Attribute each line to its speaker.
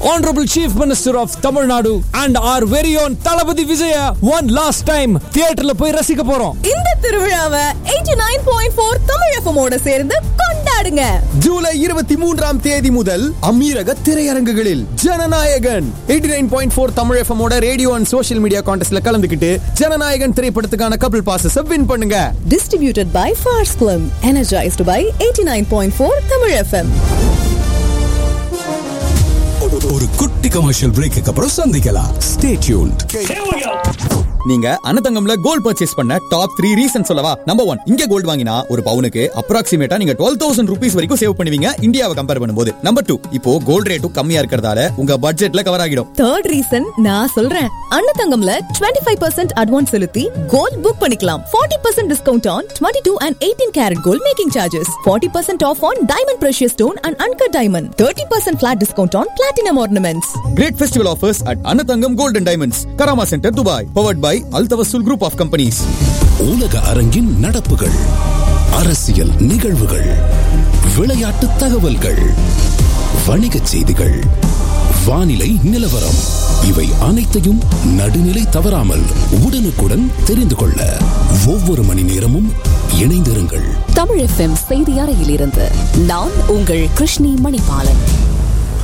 Speaker 1: Honorable Chief Minister of Tamil Nadu and our very own Talapati Vijaya one last time தியேட்டர்ல போய் ரசிக்க போறோம்
Speaker 2: இந்த திருவிழாவை 89.4 தமிழ் FM ஓட சேர்ந்து கொண்டாடுங்க
Speaker 3: ஜூலை இருபத்தி மூன்றாம் தேதி முதல் அமீரக திரையரங்குகளில் Jananayagan eighty nine point four Tamil FM ஓட ரேடியோ அண்ட் சோஷியல் மீடியா கான்டெஸ்ட்ல கலந்துக்கிட்டு ஜனநாயகன் திரைப்படத்துக்கான கபிள் பாசஸ் வின் பண்ணுங்க
Speaker 2: distributed by Fars Film energized by 89.4 Tamil FM
Speaker 4: ஒரு குட்டி கமர்ஷியல் பிரேக்கு அப்புறம் சந்திக்கலாம் ஸ்டே டியூன்ட்
Speaker 3: நீங்க அனதங்கம்ல கோல்ட் பர்ச்சேஸ் பண்ண டாப் த்ரீ ரீசன் சொல்லவா நம்பர் ஒன் இங்க கோல்ட் வாங்கினா ஒரு பவுனுக்கு அப்ராக்சிமேட்டா நீங்க டுவெல் தௌசண்ட் ருபீஸ் வரைக்கும் சேவ் பண்ணுவீங்க இந்தியாவை கம்பேர் பண்ணும்போது நம்பர் டூ இப்போ கோல்ட் ரேட்டும் கம்மியா இருக்கிறதால உங்க பட்ஜெட்ல கவர் ஆகிடும்
Speaker 2: தேர்ட் ரீசன் நான் சொல்றேன் அன்னதங்கம்ல 25% அட்வான்ஸ் செலுத்தி கோல்ட் புக் பண்ணிக்கலாம் 40% discount on 22 and 18 carat gold making charges 40% off on diamond precious stone and uncut diamond 30% flat discount on platinum ornaments
Speaker 3: great festival offers at Anathangam golden diamonds Karama centre Dubai powered by Altawasul group of companies
Speaker 4: உலக அரங்கின் நடப்புகள் அரசியல் நிகழ்வுகள் விளையாட்டு தகவல்கள் வணிகச் செய்திகள் வானிலை நிலவரம் இவை அனைத்தையும் நடுநிலை தவறாமல் உடனுக்குடன் தெரிந்து கொள்ள ஒவ்வொரு மணி நேரமும் இணைந்திருங்கள்
Speaker 5: தமிழ் எஃப்எம் செய்தி அறையிலிருந்து நான் உங்கள் கிருஷ்ணி மணிபாலன்